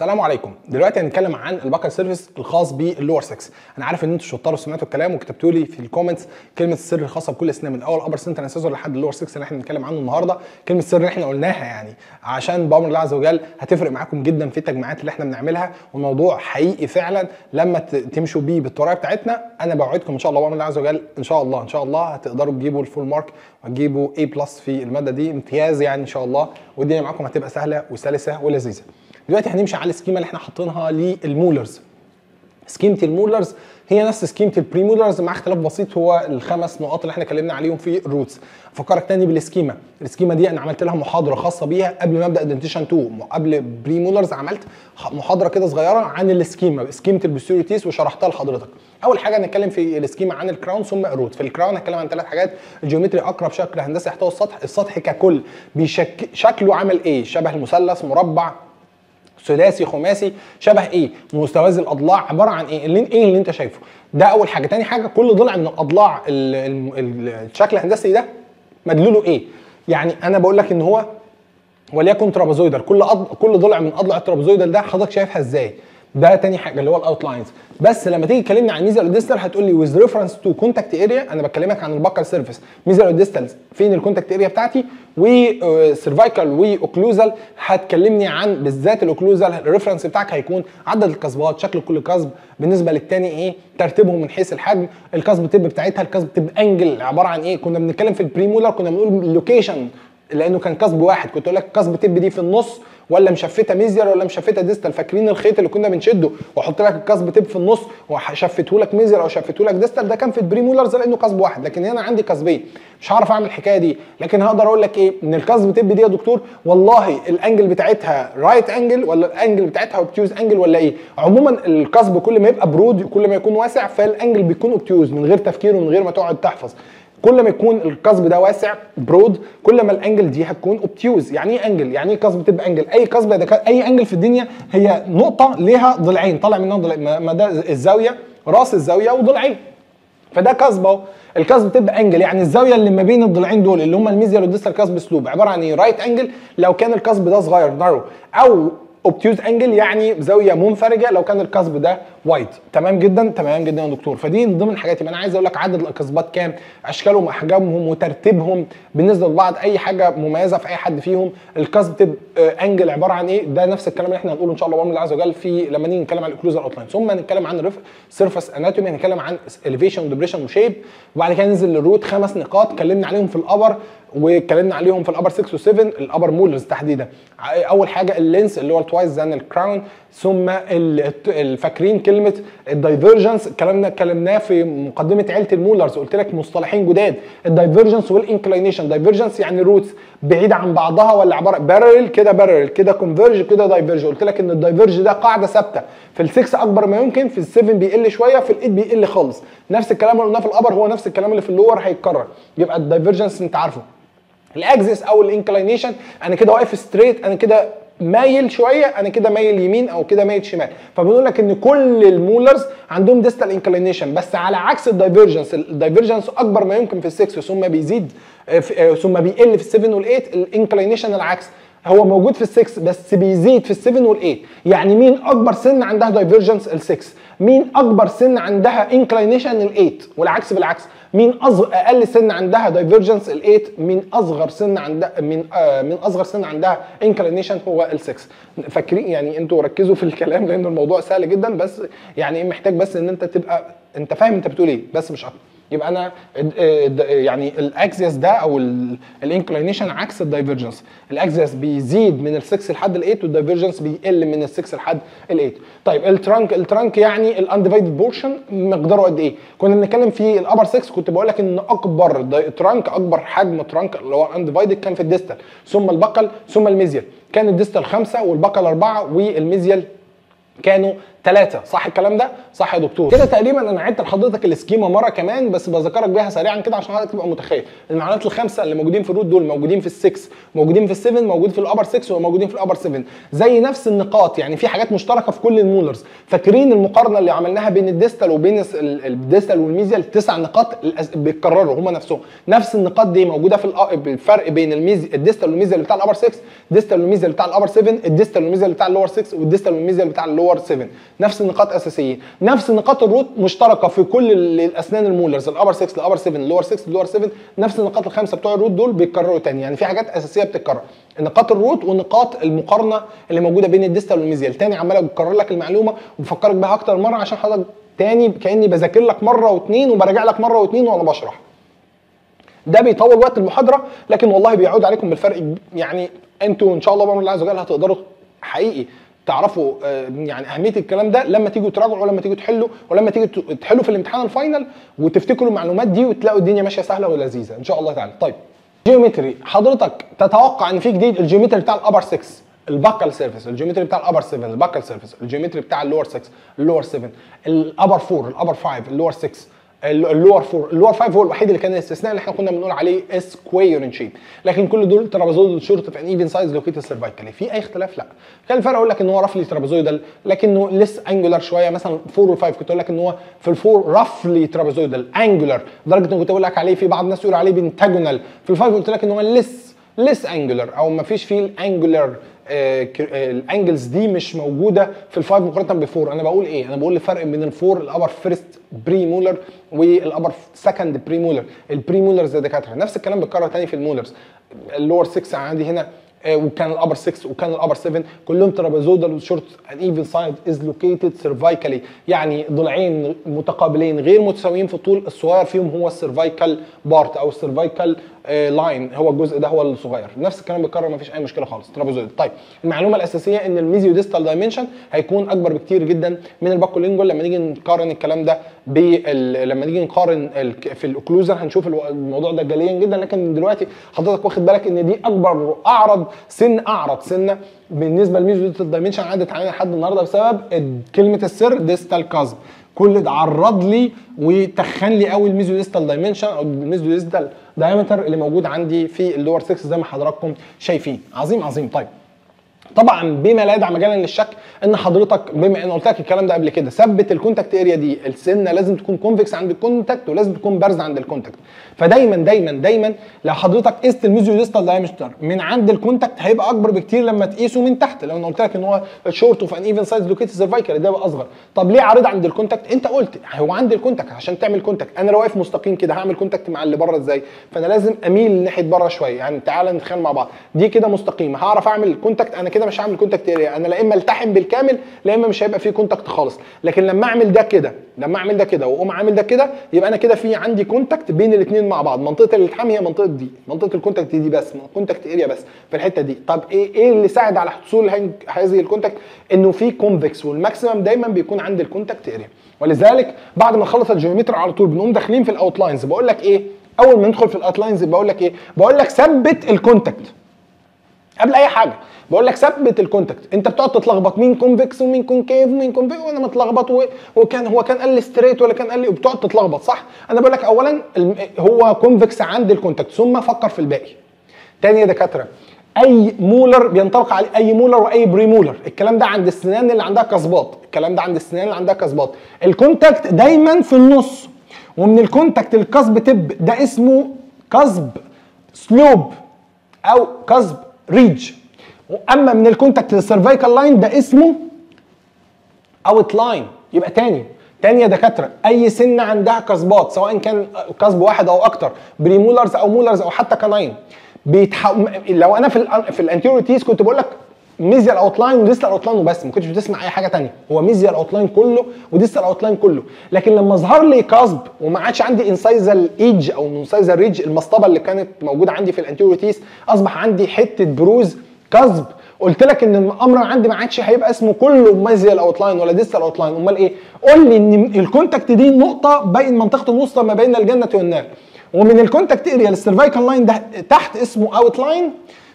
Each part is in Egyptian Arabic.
السلام عليكم دلوقتي هنتكلم عن الباكر سيرفيس الخاص باللور 6 انا عارف ان انتوا شطار وسمعتوا الكلام وكتبتوا لي في الكومنتس كلمه السر الخاصه بكل سنه من اول ابر سنتر اسيسور لحد اللور 6 اللي احنا بنتكلم عنه النهارده كلمه السر اللي احنا قلناها يعني عشان بامر الله عز وجل هتفرق معاكم جدا في التجميعات اللي احنا بنعملها والموضوع حقيقي فعلا لما ت- تمشوا بيه بالطريقه بتاعتنا انا بوعدكم ان شاء الله بامر الله عز وجل ان شاء الله ان شاء الله هتقدروا تجيبوا الفول مارك وتجيبوا A بلس في الماده دي امتياز يعني ان شاء الله والدنيا معاكم هتبقى سهله وسلسه ولذيذه دلوقتي هنمشي على السكيمه اللي احنا حاطينها للمولرز سكيمه المولرز هي نفس سكيمه البريمولرز مع اختلاف بسيط هو الخمس نقاط اللي احنا اتكلمنا عليهم في الروتس افكرك تاني بالسكيما السكيما دي انا عملت لها محاضره خاصه بيها قبل ما ابدا دنتيشن 2 قبل بريمولرز عملت ح- محاضره كده صغيره عن السكيما سكيمه البوستيريتيس وشرحتها لحضرتك اول حاجه هنتكلم في السكيما عن الكراون ثم الروت في الكراون هتكلم عن ثلاث حاجات الجيومتري اقرب شكل هندسي يحتوي السطح السطح ككل بيشك شكله عامل ايه شبه المثلث مربع ثلاثي خماسي شبه ايه مستوازي الاضلاع عباره عن ايه اللي ايه اللي انت شايفه ده اول حاجه تاني حاجه كل ضلع من الاضلاع ال- ال- ال- الشكل الهندسي ده مدلوله ايه يعني انا بقول لك ان هو وليكن ترابيزويدال كل أض... كل ضلع من اضلاع الترابيزويدال ده حضرتك شايفها ازاي ده تاني حاجه اللي هو الاوتلاينز بس لما تيجي تكلمني عن ميزال وديستال هتقول لي ويز ريفرنس تو كونتاكت اريا انا بكلمك عن الباكر سيرفيس ميزال وديستال فين الكونتاكت اريا بتاعتي وسيرفايكال واوكلوزال هتكلمني عن بالذات الاوكلوزال الريفرنس بتاعك هيكون عدد الكسبات شكل كل كسب بالنسبه للتاني ايه ترتيبهم من حيث الحجم الكسب تب بتاعتها الكسب تب انجل عباره عن ايه كنا بنتكلم في البريمولر كنا بنقول اللوكيشن لانه كان كسب واحد كنت اقول لك كسب تب دي في النص ولا مشفته ميزير ولا مشفته ديستال فاكرين الخيط اللي كنا بنشده واحط لك الكسب تب في النص وشفته لك ميزير او شفته لك ديستال ده كان في البريمولرز لانه كسب واحد لكن هنا عندي كسبين مش هعرف اعمل الحكايه دي لكن هقدر اقول لك ايه ان الكسب تب دي يا دكتور والله الانجل بتاعتها رايت انجل ولا الانجل بتاعتها اوبتيوز انجل ولا ايه عموما الكسب كل ما يبقى برود كل ما يكون واسع فالانجل بيكون اوبتيوز من غير تفكير ومن غير ما تقعد تحفظ كل ما يكون القصب ده واسع برود كل ما الانجل دي هتكون اوبتيوز يعني ايه انجل يعني ايه قصب تبقى انجل اي قصب ده كان- اي انجل في الدنيا هي نقطه ليها ضلعين طالع منها ضلعين ما- ما ده الزاويه راس الزاويه وضلعين فده كسب اهو الكسب تبقى انجل يعني الزاويه اللي ما بين الضلعين دول اللي هم الميزيال والديستال كسب سلوب عباره عن ايه رايت انجل لو كان الكسب ده صغير نارو او اوبتيوز انجل يعني زاويه منفرجه لو كان الكسب ده وايد تمام جدا تمام جدا يا دكتور فدي من ضمن الحاجات يبقى انا عايز اقول لك عدد الكسبات كام اشكالهم احجامهم وترتيبهم بالنسبه لبعض اي حاجه مميزه في اي حد فيهم الكسب تبقى انجل عباره عن ايه ده نفس الكلام اللي احنا هنقوله ان شاء الله بامر الله عز وجل في لما نيجي نتكلم عن الاوكلوزال اوتلاين ثم نتكلم عن سيرفس اناتومي هنتكلم عن اليفيشن وديبريشن وشيب وبعد كده ننزل للروت خمس نقاط اتكلمنا عليهم في الابر واتكلمنا عليهم في الابر 6 و7 الابر مولرز تحديدا اول حاجه اللينس اللي هو التوايس زان الكراون ثم ال- الفاكرين كلمه الدايفرجنس الكلام ده اتكلمناه في مقدمه عيله المولرز قلت لك مصطلحين جداد الدايفرجنس والانكلينيشن دايفرجنس يعني روتس بعيده عن بعضها ولا عباره بارل كده بارل كده كونفيرج كده دايفرج قلت لك ان الدايفرج ده قاعده ثابته في ال6 اكبر ما يمكن في ال7 بيقل شويه في ال8 بيقل خالص نفس الكلام اللي قلناه في الابر هو نفس الكلام اللي في اللور هيتكرر يبقى الدايفرجنس انت عارفه الاكسس او الانكلينيشن انا كده واقف ستريت انا كده مايل شويه انا كده مايل يمين او كده مايل شمال فبنقول لك ان كل المولرز عندهم ديستال انكلينيشن بس على عكس الدايفرجنس الدايفرجنس اكبر ما يمكن في السكس ثم بيزيد آه، في- آه، ثم بيقل في السفن والايت الانكلينيشن العكس هو موجود في السكس بس بيزيد في السفن والايت يعني مين اكبر سن عندها دايفرجنس السكس مين اكبر سن عندها انكلينيشن الايت والعكس بالعكس مين أصغر اقل سن عندها دايفرجنس الايت مين اصغر سن عندها من آه من اصغر سن عندها انكلينيشن هو السكس فاكرين يعني انتوا ركزوا في الكلام لان الموضوع سهل جدا بس يعني محتاج بس ان انت تبقى انت فاهم انت بتقول ايه بس مش اكتر يبقى انا اد- اد- يعني الاكسس ده او الانكلينيشن عكس الدايفرجنس الاكسس بيزيد من ال6 لحد ال8 والدايفرجنس بيقل من ال6 لحد ال8 طيب الترانك الترانك يعني الانديفايدد بورشن مقداره قد ايه كنا بنتكلم في الابر 6 كنت بقول لك ان اكبر داي- ترانك اكبر حجم ترانك اللي هو الانديفايدد كان في الديستال ثم البقل ثم الميزيال كان الديستال خمسة والبقل أربعة والميزيال كانوا ثلاثة صح الكلام ده؟ صح يا دكتور كده تقريبا انا عدت لحضرتك السكيما مرة كمان بس بذكرك بيها سريعا كده عشان حضرتك تبقى متخيل المعلومات الخمسة اللي موجودين في الروت دول موجودين في السكس موجودين في السفن موجود في الابر 6 وموجودين في الابر 7 زي نفس النقاط يعني في حاجات مشتركة في كل المولرز فاكرين المقارنة اللي عملناها بين الديستال وبين الس- ال- الديستال والميزيال تسع نقاط الأس- بيتكرروا هم نفسهم نفس النقاط دي موجودة في الأ- الفرق بين الميزي الديستال والميزيال بتاع الابر 6 الديستال والميزيال بتاع الابر 7 الديستال والميزيال بتاع اللور 6 والديستال والميزيال بتاع اللور 7 نفس النقاط اساسيين نفس نقاط الروت مشتركه في كل ال- الاسنان المولرز الابر 6 الابر 7 اللور 6 اللور 7 نفس النقاط الخمسه بتوع الروت دول بيتكرروا تاني يعني في حاجات اساسيه بتتكرر نقاط الروت ونقاط المقارنه اللي موجوده بين الديستال والميزيال تاني عمال بكرر لك المعلومه وبفكرك بيها اكتر مره عشان حضرتك تاني كاني بذاكر لك مره واثنين وبراجع لك مره واثنين وانا بشرح ده بيطول وقت المحاضره لكن والله بيعود عليكم بالفرق يعني انتوا ان شاء الله بامر الله عز وجل هتقدروا حقيقي تعرفوا آه، يعني اهميه الكلام ده لما تيجوا تراجعوا ولما تيجوا تحلوا ولما تيجوا ت- تحلوا في الامتحان الفاينل وتفتكروا المعلومات دي وتلاقوا الدنيا ماشيه سهله ولذيذه ان شاء الله تعالى طيب جيومتري حضرتك تتوقع ان في جديد الجيومتري بتاع الابر 6 الباكال سيرفيس الجيومتري بتاع الابر 7 الباكال سيرفيس الجيومتري بتاع اللور 6 اللور 7 الابر 4 الابر 5 اللور 6 اللور 4 اللور 5 هو الوحيد اللي كان الاستثناء اللي احنا كنا بنقول عليه سكوير ان شيب لكن كل دول ترابيزويدال شورت في ان ايفن سايز لوكيتد سيرفايكالي في اي اختلاف لا كان الفرق اقول لك ان هو رفلي ترابيزويدال لكنه لسه انجولار شويه مثلا 4 و5 كنت اقول لك ان هو في الفور رفلي ترابيزويدال انجولار لدرجه ان كنت اقول لك عليه في بعض الناس يقولوا عليه بنتاجونال في الفايف قلت لك ان هو لس لس انجولار او ما فيش فيه الانجولار الانجلز دي مش موجوده في الفايف مقارنه بالفور انا بقول ايه انا بقول الفرق بين الفور الابر فيرست بري مولر والابر سكند بري مولر البري مولرز يا دكاتره نفس الكلام بيتكرر تاني في المولرز اللور 6 عندي هنا آه، وكان الابر 6 وكان الابر 7 كلهم ترابيزودال شورت ان ايفن سايد از لوكيتد سيرفايكالي يعني ضلعين متقابلين غير متساويين في الطول الصغير فيهم هو السيرفايكال بارت او السيرفايكال لاين هو الجزء ده هو الصغير نفس الكلام بيتكرر ما فيش اي مشكله خالص ترابيزويد طيب المعلومه الاساسيه ان الميزيو ديستال دايمنشن هيكون اكبر بكتير جدا من الباكولينجول لما نيجي نقارن الكلام ده بال... لما نيجي نقارن ال... في الاوكلوزر هنشوف الو- الموضوع ده جليا جدا لكن دلوقتي حضرتك واخد بالك ان دي اكبر اعرض سن اعرض سنه بالنسبه للميزيو ديستال دايمنشن عدت علينا لحد النهارده بسبب ال- كلمه السر ديستال كازم كل ده عرض لي وتخن لي قوي الميزو ديستال دايمنشن او الميزو ديستال دايمتر اللي موجود عندي في اللور 6 زي ما حضراتكم شايفين عظيم عظيم طيب طبعا بما لا يدع مجالا للشك ان حضرتك بما ان قلت لك الكلام ده قبل كده ثبت الكونتاكت اريا دي السنه لازم تكون كونفكس عند الكونتاكت ولازم تكون بارزه عند الكونتاكت فدايما دايما دايما لو حضرتك قست الميزيو ديستال دايمتر من عند الكونتاكت هيبقى اكبر بكتير لما تقيسه من تحت لو انا قلت لك ان هو شورت اوف ان ايفن سايز لوكيتد سيرفايكال ده بقى اصغر طب ليه عريض عند الكونتاكت انت قلت هو عند الكونتاكت عشان تعمل كونتاكت انا لو واقف مستقيم كده هعمل كونتاكت مع اللي بره ازاي فانا لازم اميل ناحيه بره شويه يعني تعالى نتخانق مع بعض دي كده مستقيمه هعرف اعمل كونتاكت انا كده مش هعمل كونتاكت اريا انا لا اما التحم بالكامل لا اما مش هيبقى فيه كونتاكت خالص لكن لما اعمل ده كده لما اعمل ده كده واقوم عامل ده كده يبقى انا كده في عندي كونتاكت بين الاثنين مع بعض منطقه الالتحام هي منطقه دي منطقه الكونتاكت دي بس كونتاكت اريا بس في الحته دي طب ايه ايه اللي ساعد على حصول هن- هذه الكونتاكت انه في كونفكس والماكسيمم دايما بيكون عند الكونتاكت اريا ولذلك بعد ما نخلص الجيومتر على طول بنقوم داخلين في الاوتلاينز بقول لك ايه اول ما ندخل في الاوتلاينز بقول لك ايه بقول لك ثبت الكونتاكت قبل اي حاجه بقول لك ثبت الكونتاكت انت بتقعد تتلخبط مين كونفكس ومين كونكيف ومين كونفكس وانا متلخبط و- وكان هو كان قال لي ستريت ولا كان قال لي وبتقعد تتلخبط صح انا بقول لك اولا الم- هو كونفكس عند الكونتاكت ثم فكر في الباقي تاني يا دكاتره اي مولر بينطبق عليه اي مولر واي بري مولر الكلام ده عند السنان اللي عندها كسبات الكلام ده عند السنان اللي عندها كسبات الكونتاكت دايما في النص ومن الكونتاكت الكسب تب ده اسمه كسب سلوب او كسب ريج اما من الكونتاكت للسيرفيكال لاين ده اسمه اوت لاين يبقى تاني تاني يا دكاتره اي سن عندها كسبات سواء كان كسب واحد او اكتر بريمولرز او مولرز او حتى كناين بيتحو... لو انا في ال في الانتيريور تيس كنت بقول لك ميزيال اوتلاين وديستال اوتلاين وبس ما كنتش بتسمع اي حاجه تانية هو ميزيال اوتلاين كله وديستال اوتلاين كله لكن لما ظهر لي كاسب وما عادش عندي انسايزال ايدج او انسايزال ريدج المصطبه اللي كانت موجوده عندي في الانتيريور تيس اصبح عندي حته بروز كسب قلت لك ان الامر عندي ما عادش هيبقى اسمه كله ميزيال اوتلاين ولا ديستال اوتلاين امال ايه قول لي ان الكونتاكت دي نقطه بين منطقه الوسطى ما بين الجنه والنار ومن الكونتاكت اريا للسيرفايكال لاين ده تحت اسمه اوت لاين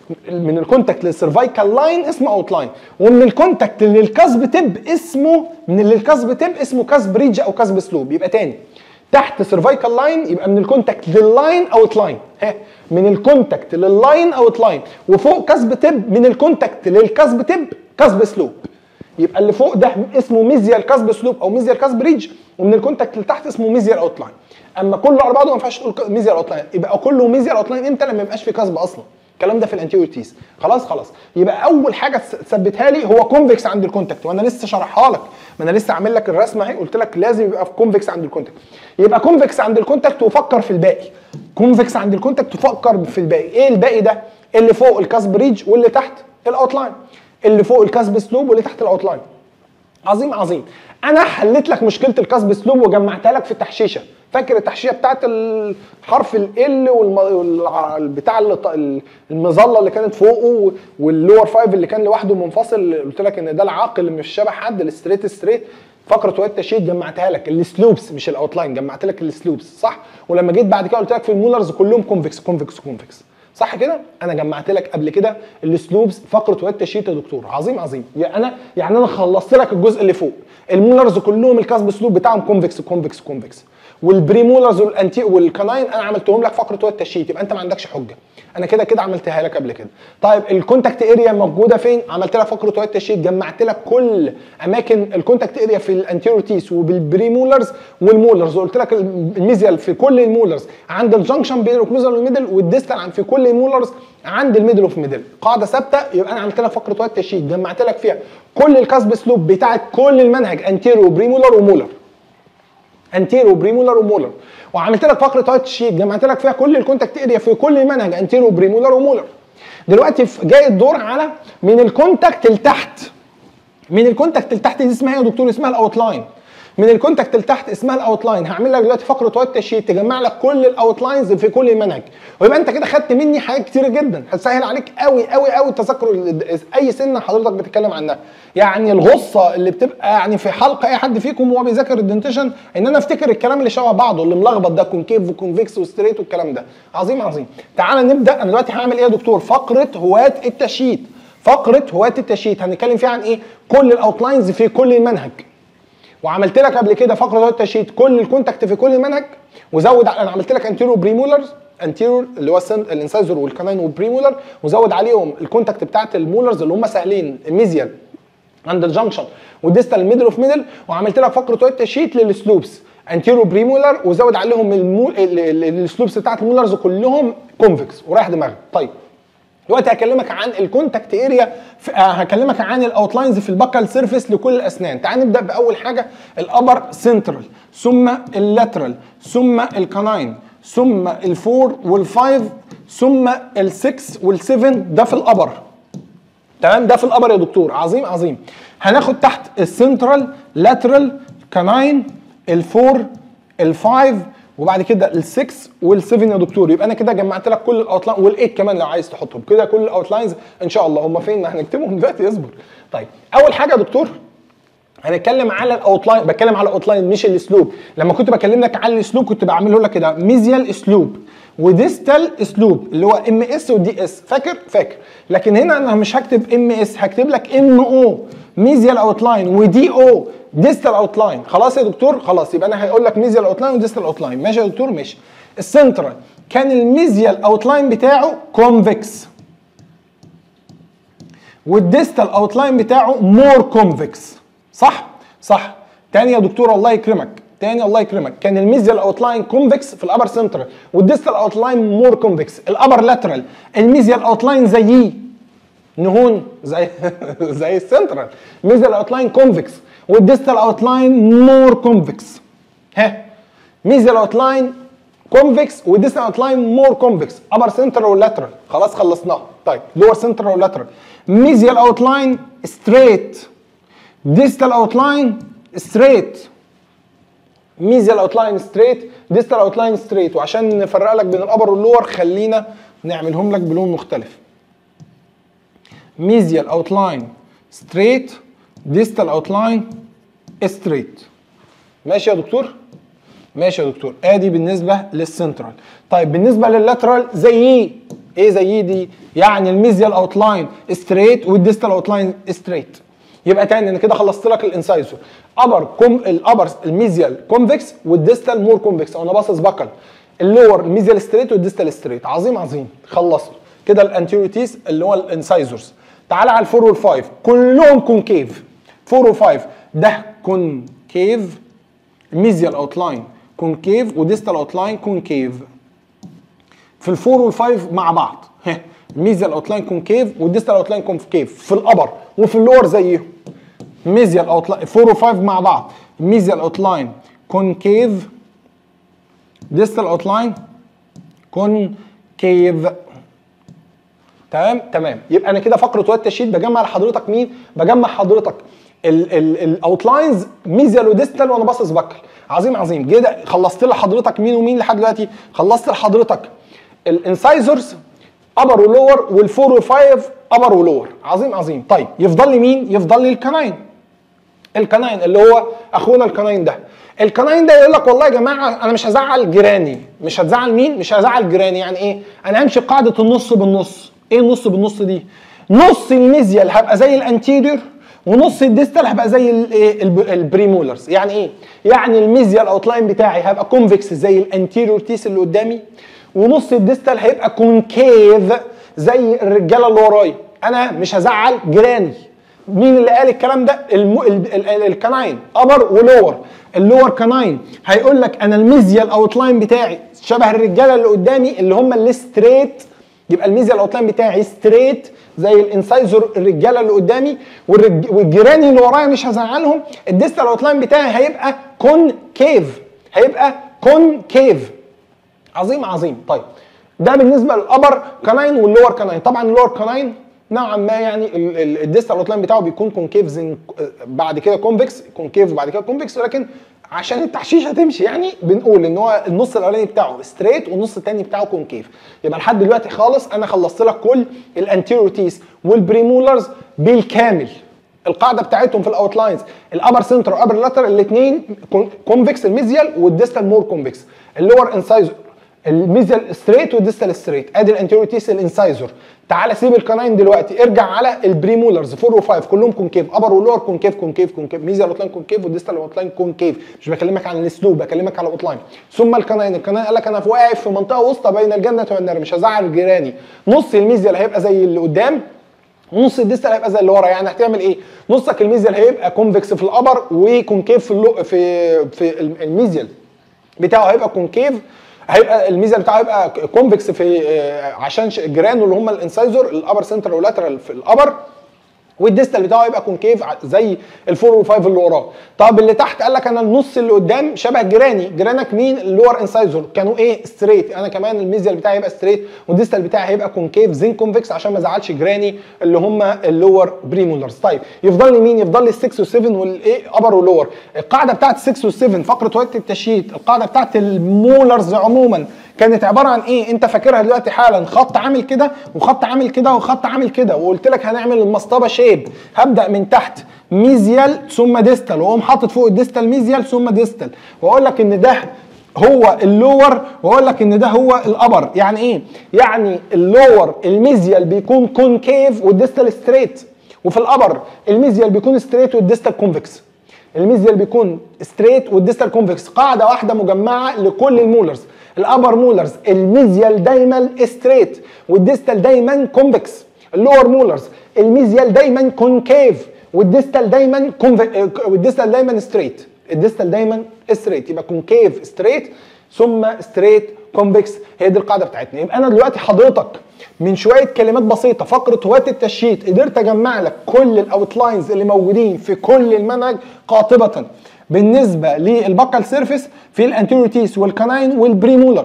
من الكونتاكت للسيرفايكال لاين اسمه اوت لاين ومن الكونتاكت للكاسب تب اسمه من الكاسب تب اسمه كاسب ريدج او كاسب سلوب يبقى تاني تحت سيرفايكال لاين يبقى من الكونتاكت لللاين اوت لاين ها من الكونتاكت لللاين اوت لاين وفوق كاسب تب من الكونتاكت للكاسب تب كاسب سلوب يبقى اللي فوق ده اسمه ميزيال كاسب سلوب او ميزيال كاسب ريدج ومن الكونتاكت اللي تحت اسمه ميزيال اوت لاين اما كله على بعضه ما ينفعش تقول ميزيال اوت لاين يبقى كله ميزيال اوت لاين امتى لما ما يبقاش في كاسب اصلا الكلام ده في الانتيريور تيس خلاص خلاص يبقى اول حاجه تثبتها لي هو كونفكس عند الكونتاكت وانا لسه شرحها لك ما انا لسه عامل لك الرسمه اهي قلت لك لازم يبقى في كونفكس عند الكونتاكت يبقى كونفكس عند الكونتاكت وفكر في الباقي كونفكس عند الكونتاكت وفكر في الباقي ايه الباقي ده اللي فوق الكاسب ريدج واللي تحت الاوتلاين اللي فوق الكاسب سلوب واللي تحت الاوتلاين عظيم عظيم انا حليت لك مشكله الكسب سلوب وجمعتها لك في التحشيشه فاكر التحشيشه بتاعت الحرف ال والبتاع المظله اللي كانت فوقه واللور فايف اللي كان لوحده منفصل قلت لك ان ده العاقل اللي مش شبه حد الستريت ستريت فقره وقت التشييد جمعتها لك السلوبس مش الاوتلاين جمعت لك السلوبس صح ولما جيت بعد كده قلت لك في المولرز كلهم كونفكس كونفكس كونفكس صح كده انا جمعت لك قبل كده السلوبس فقره واد تشييت يا دكتور عظيم عظيم يعني انا يعني انا خلصت لك الجزء اللي فوق المولرز كلهم الكاسب سلوب بتاعهم كونفكس كونفكس كونفكس والبريمولرز والانتي والكناين انا عملتهم لك فقره واد تشييت يبقى انت ما عندكش حجه انا كده كده عملتها لك قبل كده طيب الكونتاكت اريا موجوده فين عملت لك فقره واد تشييت جمعت لك كل اماكن الكونتاكت اريا في الانتيريور تيس وبالبريمولرز والمولرز وقلت لك الميزيال في كل المولرز عند الجنكشن بين الاوكلوزال والميدل والديستال في كل المولرز عند الميدل اوف ميدل قاعده ثابته يبقى انا عملت لك فقره واد تشييت جمعت لك فيها كل الكاسب سلوب بتاعت كل المنهج انتيريور وبريمولر ومولر انتيرو بريمولر ومولر وعملت لك فقره تايت شيت جمعت لك فيها كل الكونتاكت اريا في كل المنهج انتيرو بريمولر ومولر دلوقتي جاي الدور على من الكونتاكت لتحت من الكونتاكت لتحت دي اسمها ايه يا دكتور اسمها الاوتلاين من الكونتاكت لتحت اسمها الاوتلاين هعمل لك دلوقتي فقره وات شيت تجمع لك كل الاوتلاينز في كل منهج ويبقى انت كده خدت مني حاجات كتير جدا هتسهل عليك قوي قوي قوي تذكر اي سنه حضرتك بتتكلم عنها يعني الغصه اللي بتبقى يعني في حلق اي حد فيكم وهو بيذاكر الدنتيشن ان انا افتكر الكلام اللي شبه بعضه اللي ملخبط ده كونكيف وكونفكس وستريت والكلام ده عظيم عظيم تعال نبدا انا دلوقتي هعمل ايه يا دكتور فقره هواة التشييد فقره هواة التشييد هنتكلم فيها عن ايه كل الاوتلاينز في كل المنهج وعملت لك قبل كده فقره هواة التشييد كل الكونتاكت في كل المنهج وزود انا عملت لك انتيرو بريمولرز انتيرور اللي هو الانسايزر والكانين والبريمولر وزود عليهم الكونتاكت بتاعت المولرز اللي هم سهلين الميزيال عند الجنكشن والديستال ميدل اوف ميدل وعملت لك فقره وقت شيت للسلوبس انتيرو بريمولر وزود عليهم المو... السلوبس بتاعت المولرز كلهم كونفكس ورايح دماغك طيب دلوقتي هكلمك عن الكونتاكت اريا هكلمك عن الاوتلاينز في البكال سيرفيس لكل الاسنان تعال نبدا باول حاجه الابر سنترال ثم اللاترال ثم الكاناين ثم الفور والفايف ثم السكس والسيفن ده في الابر تمام ده في الابر يا دكتور عظيم عظيم هناخد تحت السنترال لاترال كاناين الفور الفايف وبعد كده السكس والسيفن يا دكتور يبقى انا كده جمعت لك كل الاوتلاين والايت كمان لو عايز تحطهم كده كل الاوتلاينز ان شاء الله هم فين هنكتبهم دلوقتي اصبر طيب اول حاجه يا دكتور هنتكلم على الاوتلاين بتكلم على الاوتلاين مش الاسلوب لما كنت بكلم لك على الاسلوب كنت بعمله لك كده ميزيال اسلوب وديستال اسلوب اللي هو ام اس ودي اس فاكر فاكر لكن هنا انا مش هكتب ام اس هكتب لك ام او ميزيال اوتلاين ودي او ديستال اوتلاين خلاص يا دكتور خلاص يبقى انا هقول لك ميزيال اوتلاين وديستال اوتلاين ماشي يا دكتور ماشي السنترال كان الميزيال اوتلاين بتاعه كونفكس والديستال اوتلاين بتاعه مور كونفكس صح صح تاني يا دكتور الله يكرمك تاني الله يكرمك كان الميزيال اوتلاين كونفكس في الابر سنترال والديستال اوتلاين مور كونفكس الابر لاترال الميزيال اوتلاين زيه نهون زي زي السنترال ميزيال اوتلاين كونفكس والديستال اوتلاين مور كونفكس ها ميزيال اوتلاين كونفكس والديستال اوتلاين مور كونفكس ابر سنترال واللاترال خلاص خلصناها طيب لور سنترال واللاترال ميزيال اوتلاين ستريت distal outline straight ميزيال اوتلاين ستريت ديستال اوتلاين ستريت وعشان نفرق لك بين الابر واللور خلينا نعملهم لك بلون مختلف ميزيال اوتلاين ستريت ديستال اوتلاين ستريت ماشي يا دكتور ماشي يا دكتور ادي بالنسبه للسنترال طيب بالنسبه لللاترال زي ايه ايه زي دي يعني الميزيال اوتلاين ستريت والديستال اوتلاين ستريت يبقى تاني انا كده خلصت لك الانسايزور ابر كوم الابر الميزيال كونفكس والديستال مور كونفكس انا باصص بكل اللور الميزيال ستريت والديستال ستريت عظيم عظيم خلصنا كده الانتيروتيس اللي هو الانسايزورز تعال على الفور والفايف كلهم كونكيف فور وفايف ده كونكيف الميزيال اوتلاين كونكيف وديستال اوتلاين كونكيف في الفور والفايف مع بعض الميزيال اوتلاين كونكيف والديستال اوتلاين كونكيف في الابر وفي اللور زيهم ميزيال اوتلاين 4 و5 مع بعض ميزيال اوتلاين كونكيف ديستال اوتلاين كونكيف تمام تمام يبقى انا كده فقره وقت التشييد بجمع لحضرتك مين بجمع حضرتك الاوتلاينز ميزيال وديستال وانا باصص بكل عظيم عظيم كده خلصت لحضرتك مين ومين لحد دلوقتي خلصت لحضرتك الانسايزرز ابر ولور والفور والفايف ابر ولور عظيم عظيم طيب يفضل لي مين يفضل لي الكناين الكناين اللي هو اخونا الكناين ده الكناين ده يقول لك والله يا جماعه انا مش هزعل جيراني مش هتزعل مين مش هزعل جيراني يعني ايه انا همشي بقاعده النص بالنص ايه النص بالنص دي نص الميزيال هبقى زي الانتيريور ونص الديستال هبقى زي الايه البريمولرز يعني ايه يعني الميزيال اوتلاين بتاعي هبقى كونفكس زي الانتيريور تيس اللي قدامي ونص الديستال هيبقى كونكيف زي الرجاله اللي ورايا انا مش هزعل جيراني مين اللي قال الكلام ده الم... ال... ال... ال... الكناين ابر ولور اللور كناين هيقول لك انا الميزيال اوتلاين بتاعي شبه الرجاله اللي قدامي اللي هم الستريت يبقى الميزيال اوتلاين بتاعي ستريت زي الانسايزر الرجاله اللي قدامي والرج... والجيراني اللي ورايا مش هزعلهم الديستال اوتلاين بتاعي هيبقى كونكيف هيبقى كونكيف عظيم عظيم طيب ده بالنسبه للابر كناين واللور كناين طبعا اللور كناين نوعا ما يعني الديستال اوتلاين بتاعه بيكون كونكيف بعد كده كونفكس كونكيف وبعد كده كونفكس ولكن عشان التحشيش هتمشي يعني بنقول ان هو النص الاولاني بتاعه ستريت والنص الثاني بتاعه كونكيف يبقى لحد دلوقتي خالص انا خلصت لك كل الانتيريور تيس والبريمولرز بالكامل القاعده بتاعتهم في الاوتلاينز الابر سنتر والابر لاتر الاثنين كونفكس الميزيال والديستال مور كونفكس اللور انسايزر الميزيال ستريت والديستال ستريت ادي الانتيريور تيس الانسايزر تعالى سيب الكناين دلوقتي ارجع على البريمولرز 4 و5 كلهم كونكيف ابر ولور كونكيف كونكيف كونكيف ميزيال اوتلاين كونكيف والديستال اوتلاين كونكيف مش بكلمك عن الاسلوب بكلمك على الاوتلاين ثم الكناين الكناين قال لك انا واقف في منطقه وسطى بين الجنه والنار مش هزعل جيراني نص الميزيال هيبقى زي اللي قدام نص الديستال هيبقى زي اللي ورا يعني هتعمل ايه؟ نصك الميزيال هيبقى كونفكس في الابر وكونكيف في اللو في في الميزيال بتاعه هيبقى كونكيف هيبقى الميزه بتاعه هيبقى كونفكس في عشان جيرانه اللي هم الانسايزر الابر سنتر واللاترال في الابر والديستال بتاعه يبقى كونكيف زي الفور والفايف اللي وراه طب اللي تحت قال لك انا النص اللي قدام شبه جيراني جيرانك مين اللور انسايزر كانوا ايه ستريت انا كمان الميزيال بتاعي هيبقى ستريت والديستال بتاعي هيبقى كونكيف زين كونفكس عشان ما ازعلش جيراني اللي هم اللور بريمولرز طيب يفضل لي مين يفضل لي 6 و7 والايه ابر ولور القاعده بتاعت 6 و7 فقره وقت التشييد القاعده بتاعت المولرز عموما كانت عباره عن ايه انت فاكرها دلوقتي حالا خط عامل كده وخط عامل كده وخط عامل كده وقلت لك هنعمل المسطبه شيب هبدا من تحت ميزيال ثم ديستال واقوم حاطط فوق الديستال ميزيال ثم ديستال واقول لك ان ده هو اللور واقول لك ان ده هو الابر يعني ايه يعني اللور الميزيال بيكون كونكيف والديستال ستريت وفي الابر الميزيال بيكون ستريت والديستال كونفكس الميزيال بيكون ستريت والديستال كونفكس قاعده واحده مجمعه لكل المولرز الابر مولرز الميزيال دايما ستريت والديستال دايما كونفكس اللور مولرز الميزيال دايما كونكيف والديستال دايما والديستال دايما ستريت الديستال دايما ستريت يبقى كونكيف ستريت ثم ستريت كونفكس هي دي القاعده بتاعتنا يبقى انا دلوقتي حضرتك من شويه كلمات بسيطه فقره هواة التشييد قدرت اجمع لك كل الاوتلاينز اللي موجودين في كل المنهج قاطبه بالنسبه للبكال سيرفيس في الانتيريور تيس والكناين والبريمولر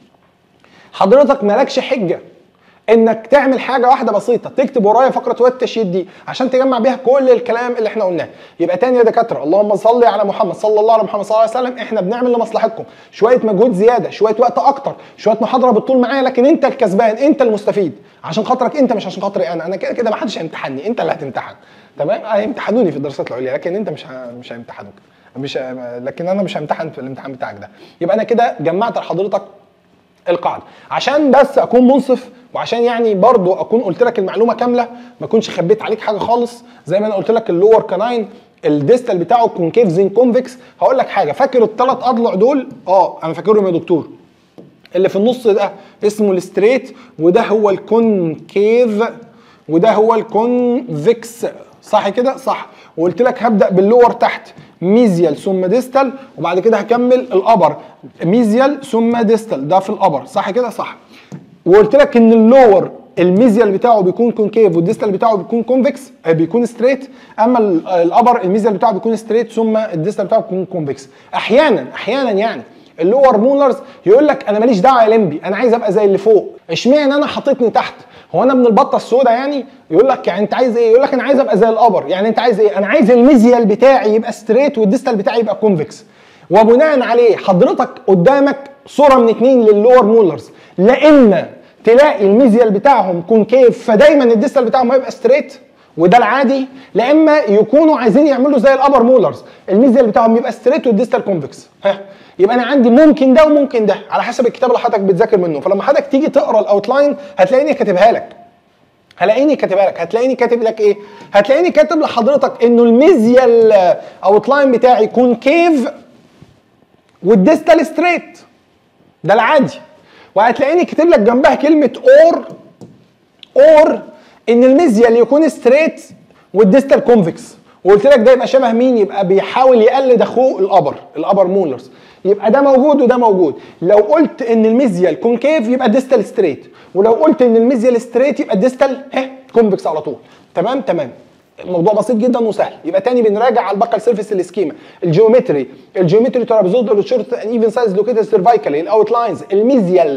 حضرتك مالكش حجه انك تعمل حاجه واحده بسيطه تكتب ورايا فقره وقت التشييد دي عشان تجمع بيها كل الكلام اللي احنا قلناه يبقى تاني يا دكاتره اللهم صل على محمد صلى الله على محمد صلى الله عليه وسلم احنا بنعمل لمصلحتكم شويه مجهود زياده شويه وقت اكتر شويه محاضره بالطول معايا لكن انت الكسبان انت المستفيد عشان خاطرك انت مش عشان خاطري انا انا كده كده ما حدش هيمتحني انت اللي هتمتحن تمام هيمتحنوني في الدراسات العليا لكن انت مش ه... مش هيمتحنوك مش لكن انا مش همتحن في الامتحان بتاعك ده يبقى انا كده جمعت لحضرتك القاعده عشان بس اكون منصف وعشان يعني برضو اكون قلت لك المعلومه كامله ما اكونش خبيت عليك حاجه خالص زي ما انا قلت لك اللور كاناين الديستال بتاعه كونكيف زين كونفكس هقول لك حاجه فاكر الثلاث اضلع دول اه انا فاكرهم يا دكتور اللي في النص ده اسمه الستريت وده هو الكونكيف وده هو الكونفكس صح كده صح وقلت لك هبدا باللور تحت ميزيال ثم ديستال وبعد كده هكمل الابر ميزيال ثم ديستال ده في الابر صح كده صح وقلت لك ان اللور الميزيال بتاعه بيكون كونكيف والديستال بتاعه بيكون كونفكس بيكون ستريت اما ال- الابر الميزيال بتاعه بيكون ستريت ثم الديستال بتاعه بيكون كونفكس احيانا احيانا يعني اللور مولرز يقول لك انا ماليش دعوه يا لمبي انا عايز ابقى زي اللي فوق اشمعنى انا حاططني تحت هو انا من البطه السوداء يعني يقول لك يعني انت عايز ايه يقول لك انا عايز ابقى زي الابر يعني انت عايز ايه انا عايز الميزيال بتاعي يبقى ستريت والديستال بتاعي يبقى كونفكس وبناء عليه حضرتك قدامك صوره من اتنين للور مولرز لا اما تلاقي الميزيال بتاعهم كونكيف فدايما الديستال بتاعهم هيبقى ستريت وده العادي لا اما يكونوا عايزين يعملوا زي الابر مولرز الميزيال بتاعهم يبقى ستريت والديستال كونفكس ها يبقى انا عندي ممكن ده وممكن ده على حسب الكتاب اللي حضرتك بتذاكر منه فلما حضرتك تيجي تقرا الاوتلاين هتلاقيني كاتبها لك هلاقيني كاتبها لك هتلاقيني كاتب لك ايه هتلاقيني كاتب لحضرتك انه الميزيال اوتلاين بتاعي كونكيف والديستال ستريت ده العادي وهتلاقيني كاتب لك جنبها كلمه اور اور ان الميزيال يكون ستريت والديستال كونفكس وقلت لك ده يبقى شبه مين يبقى بيحاول يقلد اخوه الابر الابر مولرز يبقى ده موجود وده موجود لو قلت ان الميزيال كونكيف يبقى الديستال ستريت ولو قلت ان الميزيال ستريت يبقى الديستال ها كونفكس على طول تمام تمام الموضوع بسيط جدا وسهل يبقى تاني بنراجع على الباكال سيرفيس السكيما الجيومتري الجيومتري ترابيزود شورت ان ايفن سايز لوكيتد سيرفايكالي الاوت لاينز الميزيال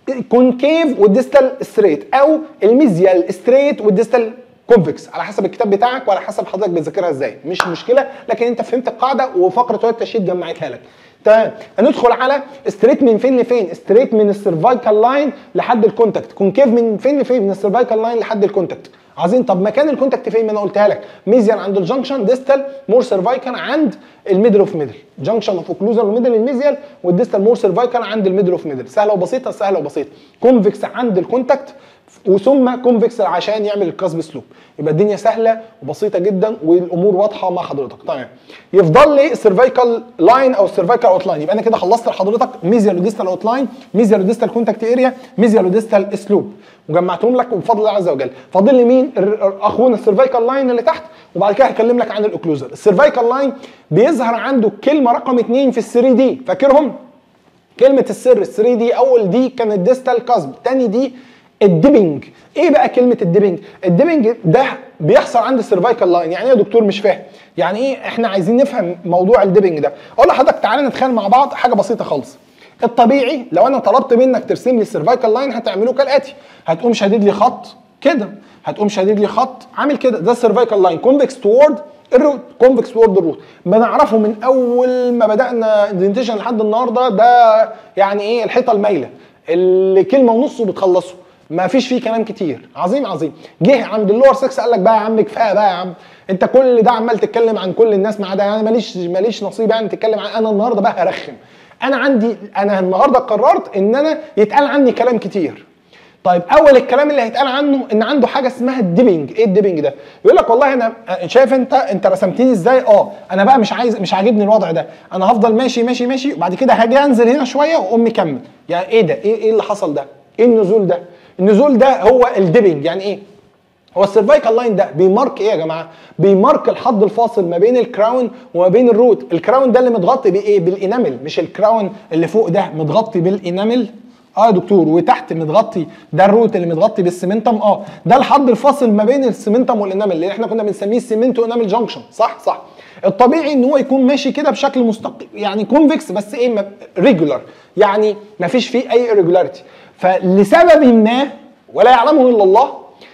كونكيف والديستال ستريت او الميزيال ستريت والديستال كونفكس على حسب الكتاب بتاعك وعلى حسب حضرتك بتذاكرها ازاي مش مشكله لكن انت فهمت القاعده وفقره وقت التشييد جمعتها لك تمام هندخل على ستريت من فين لفين ستريت من السيرفايكال لاين لحد الكونتاكت كونكيف من فين لفين من السيرفايكال لاين لحد الكونتاكت عايزين طب مكان الكونتاكت فين ما انا قلتها لك ميزيال عند الجنكشن ديستال مور سيرفايكال عند الميدل اوف ميدل جنكشن اوف اوكلوزال وميدل الميزيال والديستال مور سيرفايكال عند الميدل اوف ميدل سهله وبسيطه سهله وبسيطه كونفكس عند الكونتاكت وثم كونفكس عشان يعمل الكاسب سلوب يبقى الدنيا سهله وبسيطه جدا والامور واضحه مع حضرتك تمام يفضل لي السيرفايكال لاين او السيرفايكال اوت لاين يبقى انا كده خلصت لحضرتك ميزيال وديستال اوت لاين ميزيال وديستال كونتاكت اريا ميزيال وديستال سلوب وجمعتهم لك بفضل الله عز وجل فاضل لي مين الر- اخونا السيرفايكال لاين اللي تحت وبعد كده هكلم لك عن الاوكلوزال السيرفايكال لاين بيظهر عنده كلمه رقم اثنين في ال 3 دي فاكرهم كلمة السر ال 3 دي أول دي كانت ديستال كاسب تاني دي الديبنج ايه بقى كلمة الديبنج الديبنج ده بيحصل عند السيرفايكال لاين يعني ايه يا دكتور مش فاهم يعني ايه احنا عايزين نفهم موضوع الديبنج ده اقول لحضرتك تعالى نتخيل مع بعض حاجة بسيطة خالص الطبيعي لو انا طلبت منك ترسم لي السيرفايكال لاين هتعمله كالاتي هتقوم شادد لي خط كده هتقوم شادد لي خط عامل كده ده السيرفايكال لاين كونفكس توورد الروت كونفكس وورد الروت بنعرفه من اول ما بدانا اندنتيشن لحد النهارده ده يعني ايه الحيطه المايله اللي كلمه ونص وبتخلصه ما فيش فيه كلام كتير عظيم عظيم جه عند اللور 6 قال لك بقى يا عم كفايه بقى يا عم انت كل ده عمال تتكلم عن كل الناس ما عدا يعني ماليش ماليش نصيب يعني تتكلم عن انا النهارده بقى هرخم انا عندي انا النهارده قررت ان انا يتقال عني كلام كتير طيب اول الكلام اللي هيتقال عنه ان عنده حاجه اسمها الديبنج ايه الديبنج ده يقول لك والله انا شايف انت انت رسمتني ازاي اه انا بقى مش عايز مش عاجبني الوضع ده انا هفضل ماشي ماشي ماشي وبعد كده هاجي انزل هنا شويه واقوم مكمل يعني ايه ده ايه ايه اللي حصل ده ايه النزول ده النزول ده هو الديبنج يعني ايه هو السيرفايكال لاين ده بيمارك ايه يا جماعه؟ بيمارك الحد الفاصل ما بين الكراون وما بين الروت، الكراون ده اللي متغطي بايه؟ بالانامل مش الكراون اللي فوق ده متغطي بالانامل اه يا دكتور وتحت متغطي ده الروت اللي متغطي بالسمنتم اه ده الحد الفاصل ما بين السمنتم والانامل اللي احنا كنا بنسميه السمنتو انامل جانكشن صح صح الطبيعي ان هو يكون ماشي كده بشكل مستقيم يعني كونفكس بس ايه ريجولار يعني ما فيش فيه اي irregularity فلسبب ما ولا يعلمه الا الله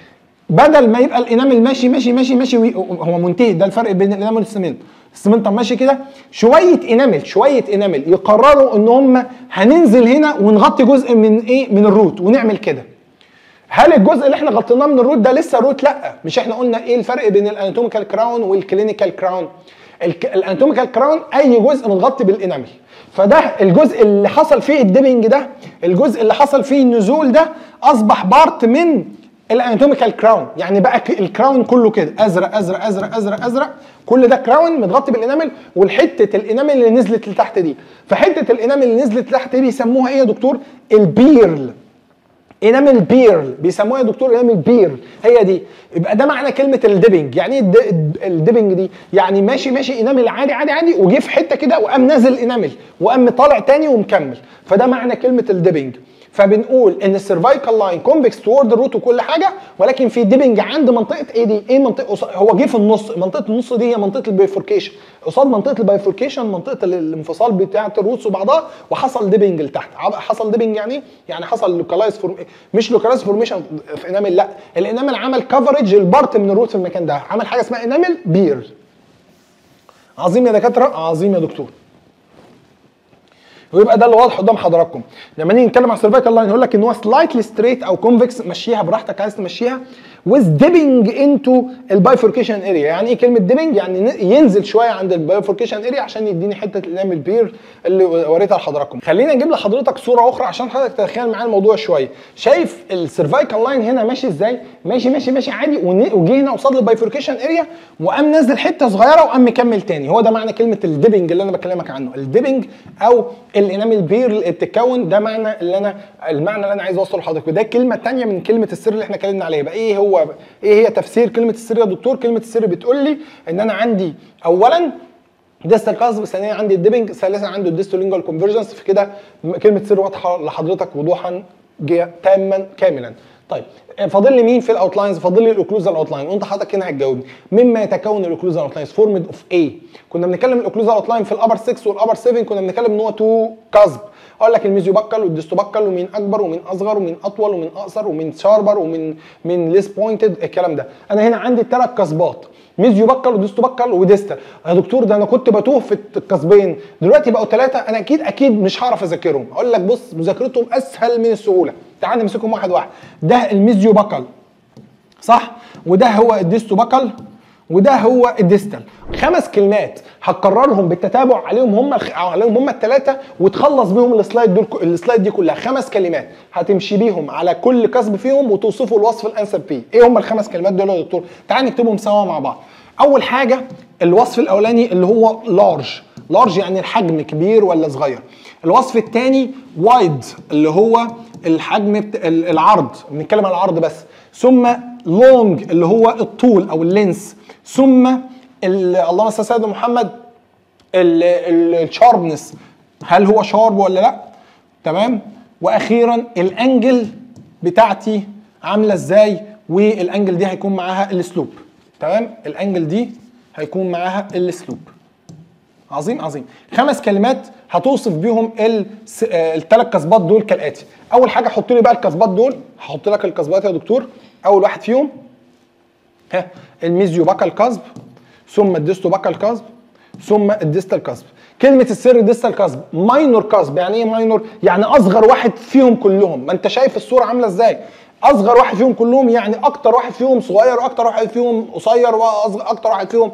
بدل ما يبقى الانامل ماشي ماشي ماشي ماشي وي- هو منتهي ده الفرق بين الانامل والسمنت السمنت ماشي كده شويه انامل شويه انامل يقرروا ان هم هننزل هنا ونغطي جزء من ايه من الروت ونعمل كده هل الجزء اللي احنا غطيناه من الروت ده لسه روت لا مش احنا قلنا ايه الفرق بين الاناتوميكال كراون والكلينيكال كراون الاناتوميكال كراون اي جزء متغطي بالانامل فده الجزء اللي حصل فيه الديبنج ده الجزء اللي حصل فيه النزول ده اصبح بارت من الاناتوميكال كراون يعني بقى الكراون كله كده ازرق ازرق ازرق ازرق ازرق كل ده كراون متغطي بالانامل والحته الانامل اللي نزلت لتحت دي فحته الانامل اللي نزلت لتحت دي بيسموها ايه يا دكتور البيرل انامل بيرل بيسموها يا دكتور انامل بيرل هي دي يبقى ده معنى كلمه الديبنج يعني ايه الديبنج دي يعني ماشي ماشي انامل عادي عادي عادي وجه في حته كده وقام نازل انامل وقام طالع تاني ومكمل فده معنى كلمه الديبنج فبنقول ان السيرفايكال لاين كونفكس توورد الروت وكل حاجه ولكن في ديبنج عند منطقه ايه دي؟ ايه منطقه هو جه في النص منطقه النص دي هي منطقه البيفوركيشن قصاد منطقه البيفوركيشن منطقه الانفصال بتاعه الروتس وبعضها وحصل ديبنج لتحت حصل ديبنج يعني يعني حصل لوكالايز فورم مش لوكالايز فورميشن في انامل لا الانامل عمل كفرج البارت من الروت في المكان ده عمل حاجه اسمها انامل بير عظيم يا دكاتره عظيم يا دكتور ويبقى ده اللي واضح قدام حضراتكم لما نيجي نتكلم على السيرفايكال لاين يقول لك ان هو سلايتلي ستريت او كونفكس مشيها براحتك عايز تمشيها with dipping into البايفوركيشن اريا يعني ايه كلمه dipping يعني ينزل شويه عند البايفوركيشن اريا عشان يديني حته الانامل بير اللي وريتها لحضراتكم خلينا نجيب لحضرتك صوره اخرى عشان حضرتك تتخيل معايا الموضوع شويه شايف السيرفايكال لاين هنا ماشي ازاي ماشي ماشي ماشي عادي وجه هنا قصاد البايفوركيشن اريا وقام نازل حته صغيره وقام مكمل تاني هو ده معنى كلمه الديبنج اللي انا بكلمك عنه الديبنج او الانامل بير اللي بتتكون ده معنى اللي انا المعنى اللي انا عايز اوصله لحضرتك وده كلمه ثانيه من كلمه السر اللي احنا اتكلمنا عليها بقى ايه هو ايه هي تفسير كلمه السر يا دكتور كلمه السر بتقول لي ان انا عندي اولا ديستال كاسب ثانيا عندي الديبنج ثالثا عندي الديستولينجوال كونفرجنس في كده كلمه سر واضحه لحضرتك وضوحا تاما كاملا طيب فاضل لي مين في الاوتلاينز فاضل لي الاوكلوزال اوتلاين وانت حضرتك هنا هتجاوبني مما يتكون الاوكلوزال اوتلاينز فورمد اوف ايه كنا بنتكلم الاوكلوزال اوتلاين في الابر 6 والابر 7 كنا بنتكلم ان هو تو كاسب اقول لك الميزيوبكال والديستوبكال ومين اكبر ومين اصغر ومين اطول ومين اقصر ومين شاربر ومين من ليس بوينتد الكلام ده انا هنا عندي ثلاث كسبات ميزيوبكال وديستوبكال وديستال يا دكتور ده انا كنت بتوه في الكسبين دلوقتي بقوا ثلاثه انا اكيد اكيد مش هعرف اذاكرهم اقول لك بص مذاكرتهم اسهل من السهوله تعال نمسكهم واحد واحد ده الميزيوبكال صح وده هو الديستوبكال وده هو الديستال خمس كلمات هتكررهم بالتتابع عليهم هم الخ... عليهم هم الثلاثه وتخلص بيهم السلايد دول السلايد دي كلها خمس كلمات هتمشي بيهم على كل كسب فيهم وتوصفوا الوصف الانسب فيه ايه هم الخمس كلمات دول يا دكتور تعال نكتبهم سوا مع بعض اول حاجه الوصف الاولاني اللي هو لارج لارج يعني الحجم كبير ولا صغير الوصف الثاني وايد اللي هو الحجم بت... العرض بنتكلم عن العرض بس ثم لونج اللي هو الطول او اللينس ثم اللهم صل على سيدنا محمد الشاربنس هل هو شارب ولا لا تمام واخيرا الانجل بتاعتي عامله ازاي والانجل دي هيكون معاها السلوب تمام الانجل دي هيكون معاها السلوب عظيم عظيم خمس كلمات هتوصف بيهم الثلاث كسبات دول كالاتي اول حاجه حط لي بقى الكسبات دول هحط لك الكسبات يا دكتور اول واحد فيهم ها الميزيوباكال كسب ثم الديستوباكال كسب ثم الديستال كسب كلمة السر ديستال كسب ماينور كسب يعني ايه ماينور؟ يعني اصغر واحد فيهم كلهم ما انت شايف الصورة عاملة ازاي اصغر واحد فيهم كلهم يعني اكتر واحد فيهم صغير واكتر واحد فيهم قصير واكتر واحد فيهم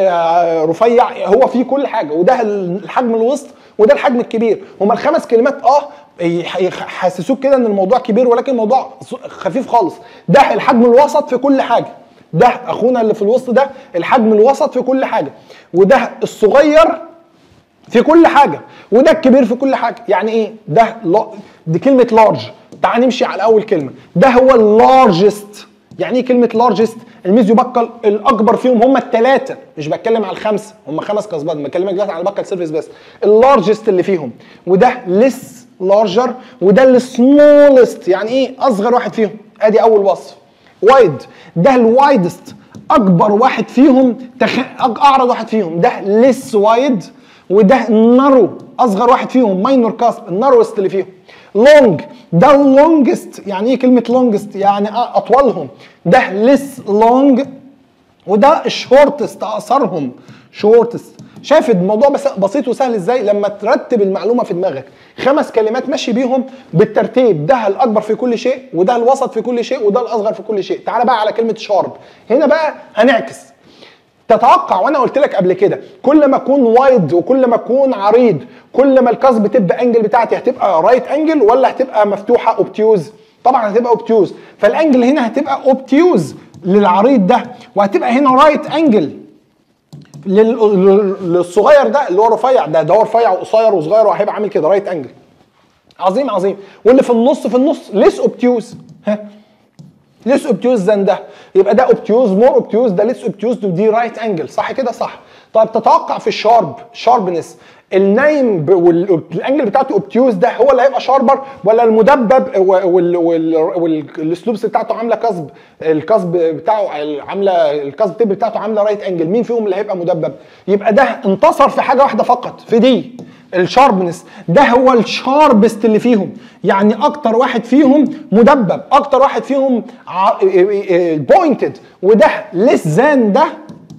رفيع هو فيه كل حاجة وده الحجم الوسط وده الحجم الكبير هما الخمس كلمات اه يحسسوك كده ان الموضوع كبير ولكن الموضوع خفيف خالص ده الحجم الوسط في كل حاجه ده اخونا اللي في الوسط ده الحجم الوسط في كل حاجه وده الصغير في كل حاجه وده الكبير في كل حاجه يعني ايه ده دي كلمه لارج تعال نمشي على اول كلمه ده هو اللارجست يعني ايه كلمه لارجست الميزيو بكل الاكبر فيهم هم الثلاثه مش بتكلم على الخمسه هم خمس كسبات بكلمك دلوقتي على البكل سيرفيس بس اللارجست اللي فيهم وده لس لارجر وده السمولست يعني ايه اصغر واحد فيهم ادي اول وصف وايد ده الوايدست اكبر واحد فيهم تخ... اعرض واحد فيهم ده لس وايد وده نارو اصغر واحد فيهم ماينور كاسب الناروست اللي فيهم لونج ده اللونجست يعني ايه كلمه لونجست يعني اطولهم ده لس لونج وده الشورتست اقصرهم شورتست شايف الموضوع بس بسيط وسهل ازاي لما ترتب المعلومه في دماغك خمس كلمات ماشي بيهم بالترتيب ده الاكبر في كل شيء وده الوسط في كل شيء وده الاصغر في كل شيء تعال بقى على كلمه شارب هنا بقى هنعكس تتوقع وانا قلت لك قبل كده كل ما اكون وايد وكل ما اكون عريض كل ما الكاسب تبقى انجل بتاعتي هتبقى رايت انجل ولا هتبقى مفتوحه اوبتيوز طبعا هتبقى اوبتيوز فالانجل هنا هتبقى اوبتيوز للعريض ده وهتبقى هنا رايت انجل للصغير ده اللي هو رفيع ده ده هو رفيع وقصير وصغير وهيبقى عامل كده رايت انجل عظيم عظيم واللي في النص في النص ليس اوبتيوز ها ليس اوبتيوز ذان ده يبقى ده اوبتيوز مور اوبتيوز ده ليس اوبتيوز ودي رايت انجل صح كده صح طيب تتوقع في الشارب شاربنس النايم والانجل بتاعته اوبتيوز ده هو اللي هيبقى شاربر ولا المدبب والسلوبس بتاعته عامله كسب الكسب بتاعه عامله الكسب تيب بتاعته عامله رايت انجل مين فيهم اللي هيبقى مدبب يبقى ده انتصر في حاجه واحده فقط في دي الشاربنس ده هو الشاربست اللي فيهم يعني اكتر واحد فيهم مدبب اكتر واحد فيهم بوينتد وده ليس ذان ده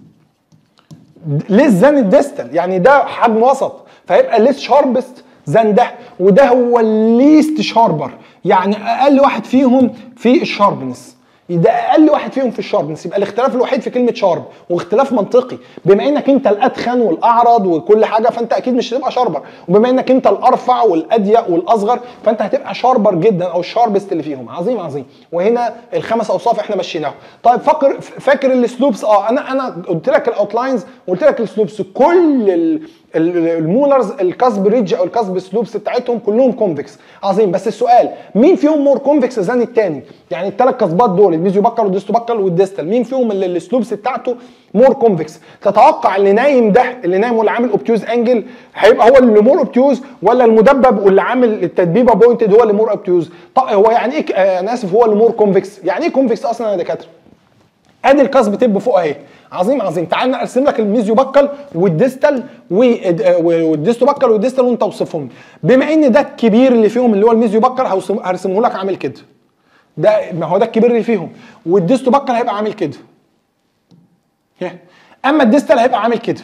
ليس ذان الديستال يعني ده حجم وسط فهيبقى ليس شاربست ذان ده وده هو الليست شاربر يعني اقل واحد فيهم في الشاربنس ده اقل واحد فيهم في الشاربنس يبقى الاختلاف الوحيد في كلمه شارب واختلاف منطقي بما انك انت الاتخن والاعرض وكل حاجه فانت اكيد مش هتبقى شاربر وبما انك انت الارفع والاضيق والاصغر فانت هتبقى شاربر جدا او الشاربست اللي فيهم عظيم عظيم وهنا الخمس اوصاف احنا مشيناهم طيب فاكر فاكر السلوبس اه انا انا قلت لك الاوتلاينز قلت لك السلوبس كل ال المولرز الكاسب ريدج او الكاسب سلوبس بتاعتهم كلهم كونفكس عظيم بس السؤال مين فيهم مور كونفكس ذان الثاني يعني الثلاث كاسبات دول الميزيو بكر والديستو بكر والديستال مين فيهم اللي السلوبس بتاعته مور كونفكس تتوقع اللي نايم ده اللي نايم واللي عامل اوبتيوز انجل هيبقى هو اللي مور اوبتيوز ولا المدبب واللي عامل التدبيبه بوينتد هو اللي مور اوبتيوز طب هو يعني ايه آه انا اسف هو اللي مور كونفكس يعني ايه كونفكس اصلا يا دكاتره ادي الكاسب تب فوق اهي عظيم عظيم تعال ارسم لك الميزيو بكل والديستال والديستو بكل والديستال وانت اوصفهم بما ان ده الكبير اللي فيهم اللي هو الميزيو بكل هرسمه لك عامل كده ده ما هو ده الكبير اللي فيهم والديستو بكل هيبقى عامل كده اما الديستال هيبقى عامل كده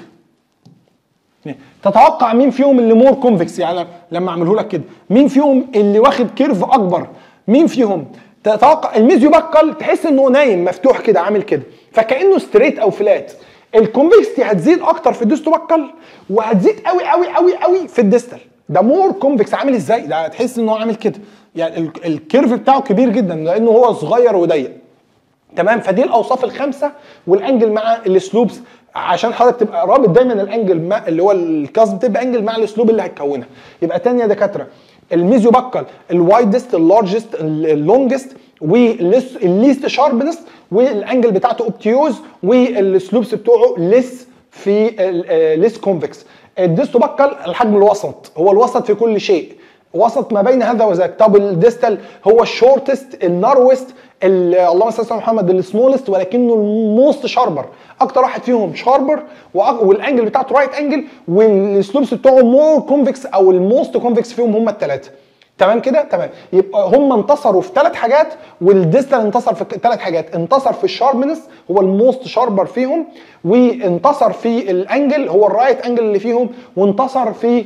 تتوقع مين فيهم اللي مور كونفكس يعني لما اعمله لك كده مين فيهم اللي واخد كيرف اكبر مين فيهم تتوقع الميزيو بكل تحس انه نايم مفتوح كده عامل كده فكانه ستريت او فلات الكونفكستي هتزيد اكتر في الديستو بكل وهتزيد قوي قوي قوي قوي في الديستال ده مور كونفكس عامل ازاي ده هتحس ان هو عامل كده يعني الكيرف بتاعه كبير جدا لانه هو صغير وضيق تمام فدي الاوصاف الخمسه والانجل مع السلوبس عشان حضرتك تبقى رابط دايما الانجل مع اللي هو الكاست بتبقى انجل مع الاسلوب اللي هتكونها يبقى تاني يا دكاتره الميزيو بكل الوايدست اللارجست اللونجست والليست شاربنست والانجل بتاعته اوبتيوز والسلوبس بتوعه ليس في ليس كونفكس الديستو بكل الحجم الوسط هو الوسط في كل شيء وسط ما بين هذا وذاك طب الديستال هو الشورتست الناروست اللهم صل على محمد السمولست ولكنه الموست شاربر اكتر واحد فيهم شاربر والانجل بتاعته رايت انجل والسلوبس بتوعه مور كونفكس او الموست كونفكس فيهم هم الثلاثه تمام كده تمام يبقى هم انتصروا في ثلاث حاجات والديستال انتصر في ثلاث حاجات انتصر في الشاربنس هو الموست شاربر فيهم وانتصر في الانجل هو الرايت انجل اللي فيهم وانتصر في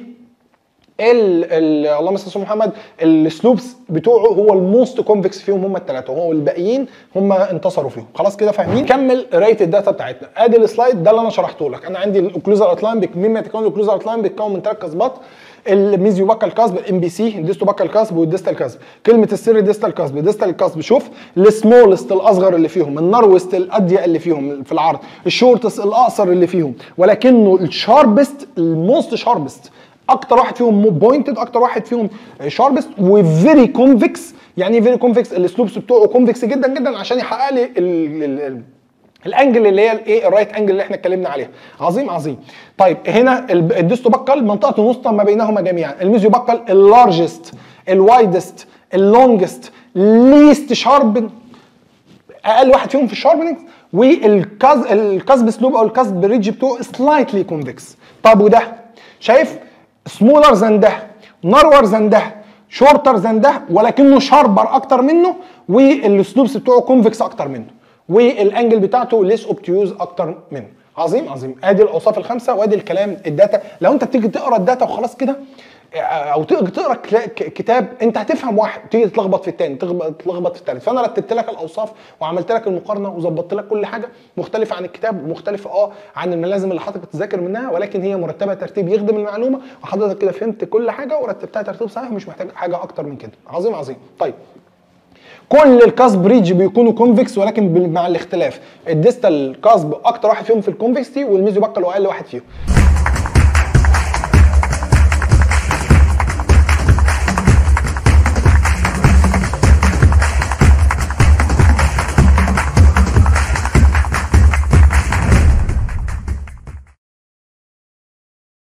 ال ال اللهم صل على محمد السلوبس بتوعه هو الموست كونفكس فيهم هم الثلاثه وهو الباقيين هم انتصروا فيهم خلاص كده فاهمين كمل قرايه الداتا بتاعتنا ادي السلايد ده اللي انا شرحته لك انا عندي الاوكلوزال اوتلاين مما يتكون الاوكلوزال اوتلاين بيتكون من ثلاث كاسبات الميزيو باكال كاسب الام بي سي الديستو باكال كاسب والديستال كاسب كلمه السر ديستال كاسب ديستال كاسب شوف السمولست الاصغر اللي فيهم النروست الاضيق اللي فيهم في العرض الشورتس الاقصر اللي فيهم ولكنه الشاربست الموست شاربست اكتر واحد فيهم بوينتد اكتر واحد فيهم شاربست وفيري كونفكس يعني ايه فيري كونفكس السلوبس بتوعه كونفكس جدا جدا عشان يحقق لي ال ال ال الانجل اللي هي الايه الرايت انجل اللي احنا اتكلمنا عليها عظيم عظيم طيب هنا الديستو بكل منطقه الوسطى ما بينهما جميعا الميزيو بكل اللارجست الوايدست اللونجست ليست شارب اقل واحد فيهم في الشاربنج والكاز الكاسب سلوب او الكاسب ريدج بتوعه سلايتلي كونفكس طب وده شايف سمولر ذان ده نارور ذان ده شورتر ذان ده ولكنه شاربر اكتر منه والسلوبس بتوعه كونفكس اكتر منه والانجل بتاعته ليس اوبتيوز اكتر منه عظيم عظيم ادي الاوصاف الخمسه وادي الكلام الداتا لو انت بتيجي تقرا الداتا وخلاص كده او تق- تقرا كلا- ك- كتاب انت هتفهم واحد تيجي تتلخبط في الثاني تتلخبط في الثالث فانا رتبت لك الاوصاف وعملت لك المقارنه وظبطت لك كل حاجه مختلفه عن الكتاب ومختلفه اه عن الملازم اللي حضرتك تذاكر منها ولكن هي مرتبه ترتيب يخدم المعلومه وحضرتك كده فهمت كل حاجه ورتبتها ترتيب صحيح ومش محتاج حاجه اكتر من كده عظيم عظيم طيب كل الكاس بريدج بيكونوا كونفكس ولكن بال- مع الاختلاف الديستال كاسب اكتر واحد فيهم في الكونفكستي والميزو باكل هو اقل واحد فيهم